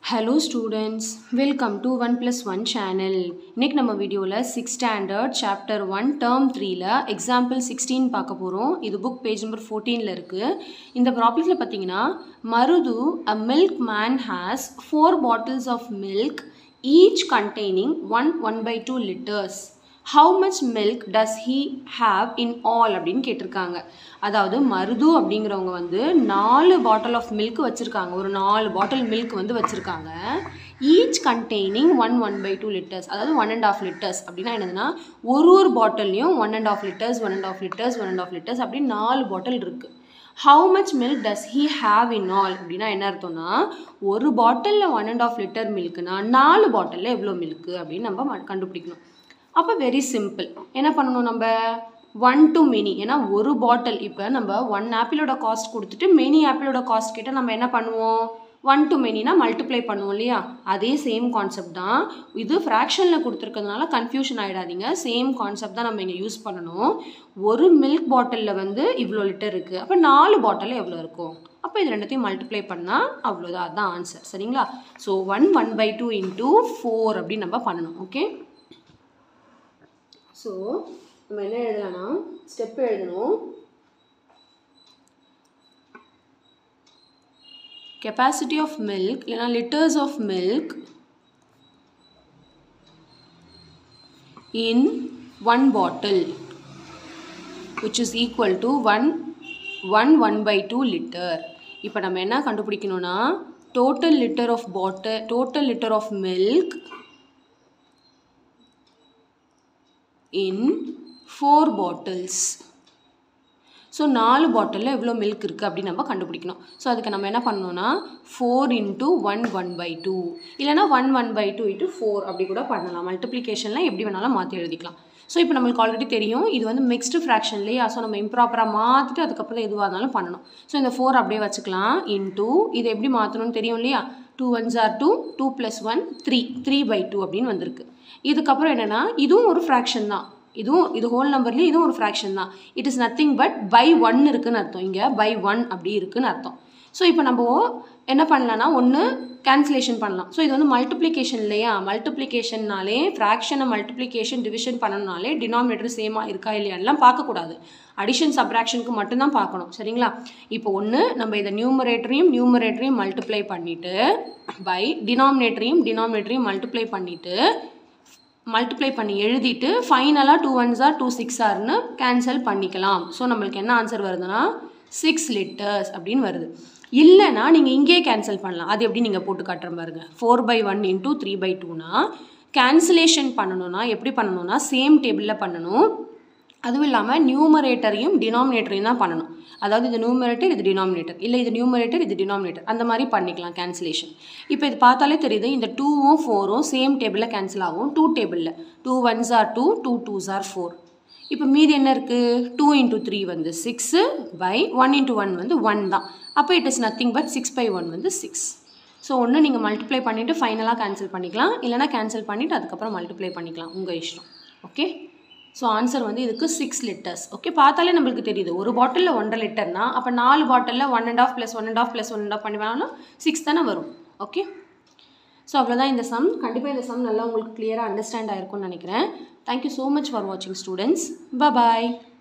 hello students welcome to one plus one channel இன்னைக்கு நம்ம வீடியோவில் six standard chapter one term த்ரீல example sixteen பார்க்க போகிறோம் இது புக் பேஜ் நம்பர் ஃபோர்டீனில் இருக்குது இந்த ப்ராப்ளத்தில் பார்த்தீங்கன்னா Marudhu a milkman has four bottles of milk each containing one one by two litres how much milk does he have in all அப்படின்னு கேட்டிருக்காங்க அதாவது மருது அப்படிங்கிறவங்க வந்து நாலு பாட்டில் ஆஃப் மில்க் வச்சுருக்காங்க ஒரு நாலு பாட்டில் மில்க் வந்து வச்சுருக்காங்க each containing one one by two litres அதாவது ஒன் அண்ட் ஆஃப் லிட்டர்ஸ் அப்படின்னா என்னதுன்னா ஒரு ஒரு பாட்டில்லையும் one and half litres one and half litres one and half litres அப்படின்னு நாலு பாட்டில் இருக்குது how much milk does he have in all அப்படின்னா என்ன அர்த்தம்னா ஒரு பாட்டிலில் ஒன் அண்ட் ஆஃப் லிட்டர் மில்க்குனா நாலு பாட்டிலில் எவ்வளோ மில்க்கு அப்படின்னு நம்ம கண்டுபிடிக்கணும் அப்போ வெரி சிம்பிள் என்ன பண்ணணும் நம்ம ஒன் டு மெனி ஏன்னா ஒரு பாட்டில் இப்போ நம்ம ஒன் ஆப்பிளோட காஸ்ட் கொடுத்துட்டு மெனி ஆப்பிளோட காஸ்ட் கிட்ட நம்ம என்ன பண்ணுவோம் ஒன் டு மெனினா மல்டிப்ளை பண்ணுவோம் இல்லையா அதே சேம் கான்செப்ட் தான் இது ஃப்ராக்ஷனில் கொடுத்துருக்கிறதுனால கன்ஃபியூஷன் ஆகிடாதீங்க சேம் கான்செப்ட் தான் நம்ம இங்கே யூஸ் பண்ணணும் ஒரு மில்க் பாட்டிலில் வந்து இவ்வளோ லிட்டர் இருக்குது அப்போ நாலு பாட்டில் எவ்வளோ இருக்கும் அப்போ இது ரெண்டுத்தையும் மல்டிப்ளை பண்ணால் அவ்வளோதான் அதுதான் ஆன்சர் சரிங்களா so one one by two into four அப்படின்னு நம்ம பண்ணணும் ஓகே ஸோ நம்ம என்ன எழுதலாம்னா ஸ்டெப் எழுதணும் கெப்பாசிட்டி ஆஃப் மில்க் இல்லைனா litres of milk in one bottle which is equal to one one one by two litre இப்போ நம்ம என்ன கண்டுபிடிக்கணும்னா total litre of bottle total litre of milk in four bottles so நாலு பாட்டிலில் எவ்வளோ milk இருக்குது அப்படின்னு நம்ம கண்டுபிடிக்கணும் ஸோ அதுக்கு நம்ம என்ன பண்ணணும்னா four into one one by two இல்லைனா one one by two into four அப்படி கூட பண்ணலாம் மல்டிப்ளிகேஷனில் எப்படி வேணாலும் மாற்றி எழுதிக்கலாம் ஸோ இப்போ நம்மளுக்கு ஆல்ரெடி தெரியும் இது வந்து மிக்ஸ்டு ஃப்ராக்ஷன் இல்லையா ஸோ நம்ம இம்ப்ராப்பராக மாற்றிட்டு அதுக்கப்புறம் எதுவாக இருந்தாலும் பண்ணணும் ஸோ இந்த ஃபோர் அப்படியே வச்சுக்கலாம் இன்டூ இது எப்படி மாற்றணும்னு தெரியும் இல்லையா two ones are two two plus one three three by two அப்படின்னு வந்திருக்கு இதுக்கப்புறம் என்னென்னா இதுவும் ஒரு ஃப்ராக்ஷன் தான் இதுவும் இது ஹோல் நம்பர்லேயும் இதுவும் ஒரு ஃப்ராக்ஷன் தான் it is nothing but by one இருக்குன்னு அர்த்தம் இங்கே பை ஒன் அப்படி இருக்குன்னு அர்த்தம் ஸோ இப்போ நம்ம என்ன பண்ணலான்னா ஒன்று கேன்சலேஷன் பண்ணலாம் ஸோ இது வந்து மல்டிப்ளிகேஷன் இல்லையா மல்டிப்ளிகேஷன்னாலே ஃப்ராக்ஷனை மல்டிப்ளிகேஷன் டிவிஷன் பண்ணணும்னாலே டினாமினேட்டர் சேமாக இருக்கா இல்லையான்லாம் பார்க்கக்கூடாது அடிஷன் சப்ராக்ஷனுக்கு மட்டும்தான் பார்க்கணும் சரிங்களா இப்போ ஒன்று நம்ம இதை நியூமரேட்டரையும் நியூமரேட்டரையும் மல்டிப்ளை பண்ணிவிட்டு பை டினாமினேட்டரையும் டினாமினேட்டரையும் மல்டிப்ளை பண்ணிவிட்டு மல்டிப்ளை பண்ணி எழுதிட்டு ஃபைனலாக டூ ஒன்ஸாக டூ சிக்ஸ் ஆர்னு கேன்சல் பண்ணிக்கலாம் ஸோ நம்மளுக்கு என்ன ஆன்சர் வருதுன்னா சிக்ஸ் லிட்டர்ஸ் அப்படின்னு வருது இல்லைனா நீங்கள் இங்கேயே கேன்சல் பண்ணலாம் அது எப்படி நீங்கள் போட்டு காட்டுற பாருங்க four by one into three by டூனா கேன்சலேஷன் பண்ணணும்னா எப்படி பண்ணணும்னா சேம் டேபிளில் பண்ணணும் அதுவும் இல்லாமல் நியூமரேட்டரையும் டினாமினேட்டரையும் தான் பண்ணணும் அதாவது இது நியூமரேட்டர் இது டினாமினேட்டர் இல்லை இது நியூமரேட்டர் இது டினாமினேட்டர் அந்த மாதிரி பண்ணிக்கலாம் கேன்சலேஷன் இப்போ இது பார்த்தாலே தெரியுது இந்த டூவும் ஃபோரும் சேம் டேபிளில் கேன்சல் ஆகும் டூ டேபிளில் two ones are two two twos are four இப்போ மீதி என்ன இருக்குது டூ இன்ட்டு த்ரீ வந்து six by one into one வந்து ஒன் தான் அப்போ it is nothing but six by one வந்து சிக்ஸ் ஸோ ஒன்று நீங்கள் மல்டிப்ளை பண்ணிவிட்டு ஃபைனலாக கேன்சல் பண்ணிக்கலாம் இல்லைனா கேன்சல் பண்ணிவிட்டு அதுக்கப்புறம் மல்டிப்ளை பண்ணிக்கலாம் உங்கள் இஷ்டம் ஓகே ஸோ ஆன்சர் வந்து இதுக்கு சிக்ஸ் லிட்டர்ஸ் ஓகே பார்த்தாலே நம்மளுக்கு தெரியுது ஒரு பாட்டிலில் ஒன்றரை லிட்டர்னா அப்போ நாலு பாட்டிலில் one and half plus one and half plus one and half பண்ணி வேணாலும் சிக்ஸ் தானே வரும் ஓகே ஸோ அவ்வளோதான் இந்த சம் கண்டிப்பாக இந்த சம் நல்லா உங்களுக்கு கிளியராக அண்டர்ஸ்டாண்ட் ஆயிருக்கும்னு நினைக்கிறேன் தேங்க்யூ ஸோ மச் ஃபார் வாட்சிங் ஸ்டூடெண்ட்ஸ் பாய்